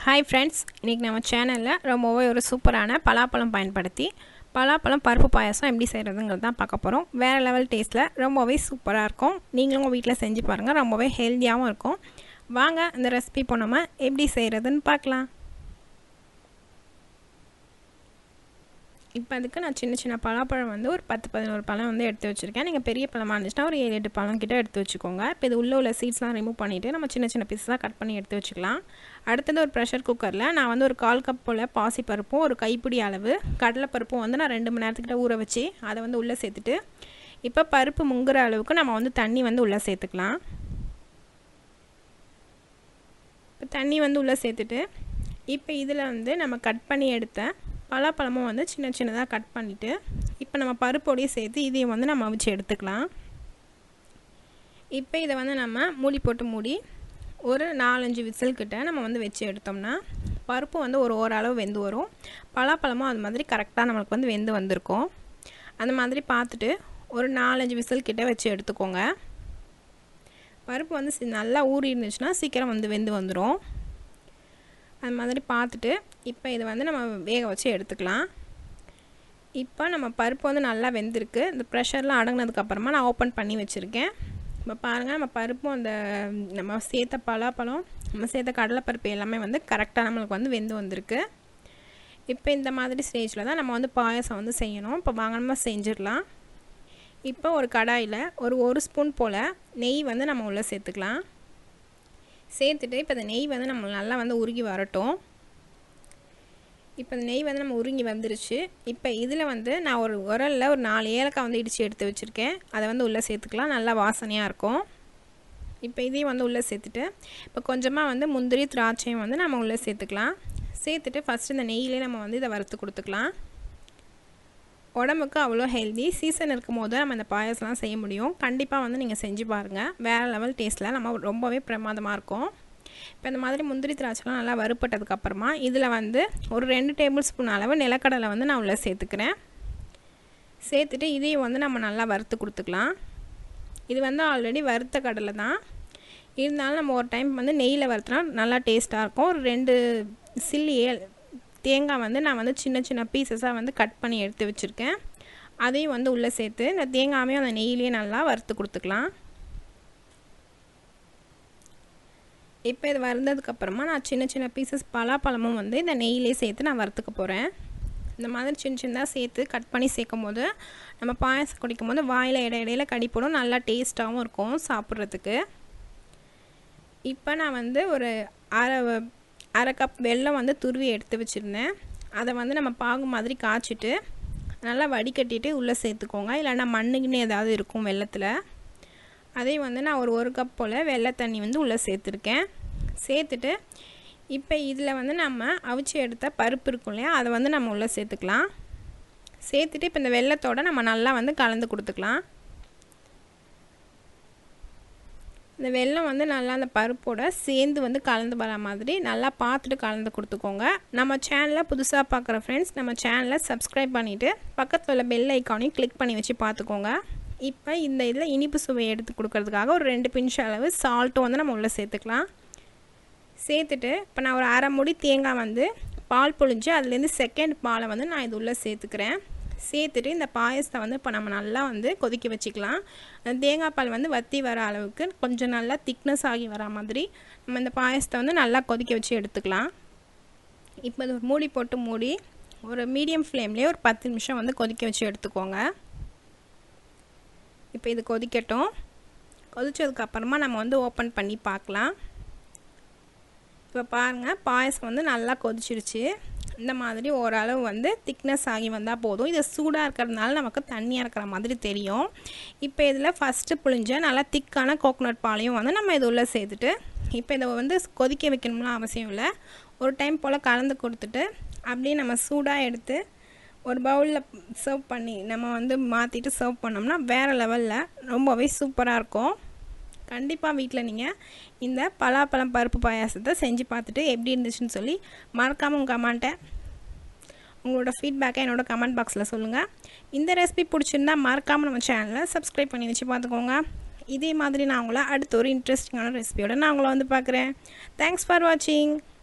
hi friends இன்றைக்கி நம்ம சேனலில் ரொம்பவே ஒரு சூப்பரான பலாப்பழம் பயன்படுத்தி பலாப்பழம் பருப்பு பாயாசம் எப்படி செய்கிறதுங்கிறது தான் பார்க்க போகிறோம் வேறு லெவல் டேஸ்ட்டில் ரொம்பவே சூப்பராக இருக்கும் நீங்களும் உங்கள் வீட்டில் செஞ்சு பாருங்கள் ரொம்பவே ஹெல்த்தியாகவும் இருக்கும் வாங்க இந்த ரெசிபி இப்போ நம்ம எப்படி செய்கிறதுன்னு பார்க்கலாம் இப்போ அதுக்கு நான் சின்ன சின்ன பலாப்பழம் வந்து ஒரு பத்து பதினோரு பழம் வந்து எடுத்து வச்சுருக்கேன் நீங்கள் பெரிய பழமாக இருந்துச்சுன்னா ஒரு ஏழு எட்டு பழம் கிட்ட எடுத்து வச்சுக்கோங்க இப்போ இது உள்ளே உள்ள சீட்ஸ்லாம் ரிமூவ் பண்ணிவிட்டு நம்ம சின்ன சின்ன பீஸாக கட் பண்ணி எடுத்து வச்சுக்கலாம் அடுத்தது ஒரு ப்ரெஷர் குக்கரில் நான் வந்து ஒரு கால் கப் போல் பாசிப்பருப்பும் ஒரு கைப்பிடி அளவு கடலைப்பருப்பும் வந்து நான் ரெண்டு மணி நேரத்துக்கிட்ட ஊற வச்சு அதை வந்து உள்ளே சேர்த்துட்டு இப்போ பருப்பு முங்குற அளவுக்கு நம்ம வந்து தண்ணி வந்து உள்ளே சேர்த்துக்கலாம் இப்போ தண்ணி வந்து உள்ளே சேர்த்துட்டு இப்போ இதில் வந்து நம்ம கட் பண்ணி எடுத்த பலாப்பழமும் வந்து சின்ன சின்னதாக கட் பண்ணிவிட்டு இப்போ நம்ம பருப்போடையும் சேர்த்து இதையும் வந்து நம்ம அவிச்சு எடுத்துக்கலாம் இப்போ இதை வந்து நம்ம மூடி போட்டு மூடி ஒரு நாலஞ்சு விசில் கிட்ட நம்ம வந்து வச்சு எடுத்தோம்னா பருப்பு வந்து ஒரு ஓரளவு வெந்து வரும் பலாப்பழமும் அது மாதிரி கரெக்டாக நம்மளுக்கு வந்து வெந்து வந்திருக்கும் அந்த மாதிரி பார்த்துட்டு ஒரு நாலஞ்சு விசில் கிட்ட வச்சு எடுத்துக்கோங்க பருப்பு வந்து நல்லா ஊறி இருந்துச்சுன்னா சீக்கிரம் வந்து வெந்து வந்துடும் அது மாதிரி பார்த்துட்டு இப்போ இதை வந்து நம்ம வேக வச்சு எடுத்துக்கலாம் இப்போ நம்ம பருப்பு வந்து நல்லா வெந்திருக்கு இந்த ப்ரெஷர்லாம் அடங்கினதுக்கப்புறமா நான் ஓப்பன் பண்ணி வச்சுருக்கேன் இப்போ பாருங்கள் நம்ம பருப்பும் அந்த நம்ம சேர்த்த பலாப்பழம் நம்ம சேர்த்த கடலைப்பருப்பு எல்லாமே வந்து கரெக்டாக நம்மளுக்கு வந்து வெந்து வந்திருக்கு இப்போ இந்த மாதிரி ஸ்டேஜில் தான் நம்ம வந்து பாயசம் வந்து செய்யணும் இப்போ வாங்க நம்ம செஞ்சிடலாம் இப்போ ஒரு கடாயில் ஒரு ஒரு ஸ்பூன் போல் நெய் வந்து நம்ம உள்ளே சேர்த்துக்கலாம் சேர்த்துட்டு இப்போ இந்த நெய் வந்து நம்ம நல்லா வந்து உருகி வரட்டும் இப்போ இந்த நெய் வந்து நம்ம உருங்கி வந்துருச்சு இப்போ இதில் வந்து நான் ஒரு உரலில் ஒரு நாலு ஏலக்காய் வந்து இடித்து எடுத்து வச்சுருக்கேன் அதை வந்து உள்ளே சேர்த்துக்கலாம் நல்லா வாசனையாக இருக்கும் இப்போ இதையும் வந்து உள்ளே சேர்த்துட்டு இப்போ கொஞ்சமாக வந்து முந்திரி திராட்சையும் வந்து நம்ம உள்ளே சேர்த்துக்கலாம் சேர்த்துட்டு ஃபஸ்ட்டு இந்த நெய்யிலே நம்ம வந்து இதை வறுத்து கொடுத்துக்கலாம் உடம்புக்கு அவ்வளோ ஹெல்தி சீசன் இருக்கும் போது நம்ம இந்த பாயசம்லாம் செய்ய முடியும் கண்டிப்பாக வந்து நீங்கள் செஞ்சு பாருங்கள் வேறு லெவல் டேஸ்ட்டில் நம்ம ரொம்பவே பிரமாதமாக இருக்கும் இப்போ இந்த மாதிரி முந்திரி திராட்சைலாம் நல்லா வறுப்பட்டதுக்கப்புறமா இதில் வந்து ஒரு ரெண்டு டேபிள் ஸ்பூன் அளவு நிலக்கடலை வந்து நான் உள்ளே சேர்த்துக்கிறேன் சேர்த்துட்டு இதையும் வந்து நம்ம நல்லா வறுத்து கொடுத்துக்கலாம் இது வந்து ஆல்ரெடி வறுத்த கடலை தான் இருந்தாலும் நம்ம ஒரு டைம் வந்து நெய்யில் வறுத்துனா நல்லா டேஸ்ட்டாக இருக்கும் ஒரு ரெண்டு சில்லி தேங்காய் வந்து நான் வந்து சின்ன சின்ன பீசஸாக வந்து கட் பண்ணி எடுத்து வச்சுருக்கேன் அதையும் வந்து உள்ளே சேர்த்து இந்த தேங்காயும் அந்த நெய்யிலே நல்லா வறுத்து கொடுத்துக்கலாம் இப்போ இது வறுந்ததுக்கப்புறமா நான் சின்ன சின்ன பீசஸ் பலாப்பழமும் வந்து இந்த நெய்யிலே சேர்த்து நான் வறுத்துக்க போகிறேன் இந்த மாதிரி சின்ன சின்னதாக சேர்த்து கட் பண்ணி சேர்க்கும் போது நம்ம பாயசம் குடிக்கும் போது வாயில் இட இடையில கடிப்படும் நல்லா டேஸ்ட்டாகவும் இருக்கும் சாப்பிட்றதுக்கு இப்போ நான் வந்து ஒரு அரை அரை கப் வெல்லம் வந்து துருவி எடுத்து வச்சுருந்தேன் அதை வந்து நம்ம பாகு மாதிரி காய்ச்சிட்டு நல்லா வடிகட்டிட்டு உள்ளே சேர்த்துக்கோங்க இல்லைன்னா மண்ணுக்குன்னு ஏதாவது இருக்கும் வெள்ளத்தில் அதையும் வந்து நான் ஒரு ஒரு கப் போல் வெள்ளை தண்ணி வந்து உள்ளே சேர்த்துருக்கேன் சேர்த்துட்டு இப்போ இதில் வந்து நம்ம அவிச்சு எடுத்த பருப்பு இருக்கும் இல்லையா அதை வந்து நம்ம உள்ளே சேர்த்துக்கலாம் சேர்த்துட்டு இப்போ இந்த வெள்ளத்தோடு நம்ம நல்லா வந்து கலந்து கொடுத்துக்கலாம் இந்த வெல்லம் வந்து நல்லா அந்த பருப்போட சேர்ந்து வந்து கலந்து வர மாதிரி நல்லா பார்த்துட்டு கலந்து கொடுத்துக்கோங்க நம்ம சேனலில் புதுசாக பார்க்குற ஃப்ரெண்ட்ஸ் நம்ம சேனலை சப்ஸ்கிரைப் பண்ணிவிட்டு பக்கத்தில் உள்ள பெல் ஐக்கானையும் கிளிக் பண்ணி வச்சு பார்த்துக்கோங்க இப்போ இந்த இதில் இனிப்பு சுவை எடுத்து கொடுக்கறதுக்காக ஒரு ரெண்டு பிஞ்ச் அளவு சால்ட்டும் வந்து நம்ம உள்ளே சேர்த்துக்கலாம் சேர்த்துட்டு இப்போ நான் ஒரு அரை முடி தேங்காய் வந்து பால் பொழிஞ்சு அதுலேருந்து செகண்ட் பாலை வந்து நான் இது உள்ளே சேர்த்துக்கிறேன் சேர்த்துட்டு இந்த பாயசத்தை வந்து இப்போ நம்ம நல்லா வந்து கொதிக்க வச்சுக்கலாம் அந்த தேங்காய் பால் வந்து வற்றி வர அளவுக்கு கொஞ்சம் நல்லா திக்னஸ் ஆகி வர மாதிரி நம்ம இந்த பாயசத்தை வந்து நல்லா கொதிக்க வச்சு எடுத்துக்கலாம் இப்போ இது ஒரு மூடி போட்டு மூடி ஒரு மீடியம் ஃப்ளேம்லேயே ஒரு பத்து நிமிஷம் வந்து கொதிக்க வச்சு எடுத்துக்கோங்க இப்போ இது கொதிக்கட்டும் கொதித்ததுக்கப்புறமா நம்ம வந்து ஓப்பன் பண்ணி பார்க்கலாம் இப்போ பாருங்கள் பாயசம் வந்து நல்லா கொதிச்சிருச்சு இந்த மாதிரி ஓரளவு வந்து திக்னஸ் ஆகி வந்தால் போதும் இது சூடாக இருக்கிறதுனால நமக்கு தண்ணியாக இருக்கிற மாதிரி தெரியும் இப்போ இதில் ஃபஸ்ட்டு புழிஞ்ச நல்லா திக்கான கோகோனட் பாலையும் வந்து நம்ம இது உள்ளே சேர்த்துட்டு இப்போ இதை வந்து கொதிக்க வைக்கணும்லாம் அவசியம் இல்லை ஒரு டைம் போல் கலந்து கொடுத்துட்டு அப்படியே நம்ம சூடாக எடுத்து ஒரு பவுலில் சர்வ் பண்ணி நம்ம வந்து மாற்றிட்டு சர்வ் பண்ணோம்னா வேறு லெவலில் ரொம்பவே சூப்பராக இருக்கும் கண்டிப்பாக வீட்டில் நீங்கள் இந்த பலாப்பழம் பருப்பு பாயாசத்தை செஞ்சு பார்த்துட்டு எப்படி இருந்துச்சுன்னு சொல்லி மறக்காமல் உங்கள் கமெண்ட்டை உங்களோட ஃபீட்பேக்கை என்னோடய கமெண்ட் பாக்ஸில் சொல்லுங்கள் இந்த ரெசிபி பிடிச்சிருந்தா மறக்காமல் நம்ம சேனலை சப்ஸ்கிரைப் பண்ணி வச்சு பார்த்துக்கோங்க இதே மாதிரி நான் உங்களை அடுத்த ஒரு இன்ட்ரெஸ்டிங்கான ரெசிபியோட நான் உங்களை வந்து பார்க்குறேன் தேங்க்ஸ் ஃபார் வாட்சிங்